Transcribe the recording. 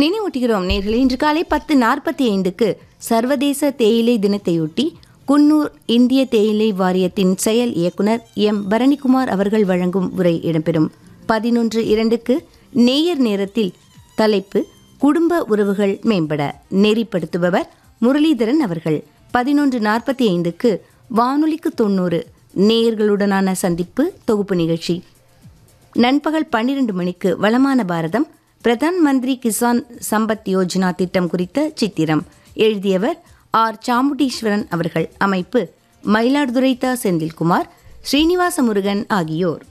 நினைவூட்டுகிறோம் நேர்களே இன்று காலை பத்து நாற்பத்தி ஐந்துக்கு சர்வதேச தேயிலை தினத்தையொட்டி குன்னூர் இந்திய தேயிலை வாரியத்தின் செயல் இயக்குனர் எம் பரணிக்குமார் அவர்கள் வழங்கும் உரை இடம்பெறும் பதினொன்று இரண்டுக்கு நேயர் நேரத்தில் தலைப்பு குடும்ப உறவுகள் மேம்பட நெறிப்படுத்துபவர் முரளிதரன் அவர்கள் பதினொன்று நாற்பத்தி ஐந்துக்கு வானொலிக்கு தொண்ணூறு நேயர்களுடனான சந்திப்பு தொகுப்பு நிகழ்ச்சி நண்பகல் பன்னிரண்டு மணிக்கு வளமான பாரதம் பிரதான் மந்திரி கிசான் சம்பத் யோஜனா திட்டம் குறித்த சித்திரம் எழுதியவர் ஆர் சாமுண்டீஸ்வரன் அவர்கள் அமைப்பு மயிலாடுதுறை தா செந்தில்குமார் ஸ்ரீனிவாச முருகன் ஆகியோர்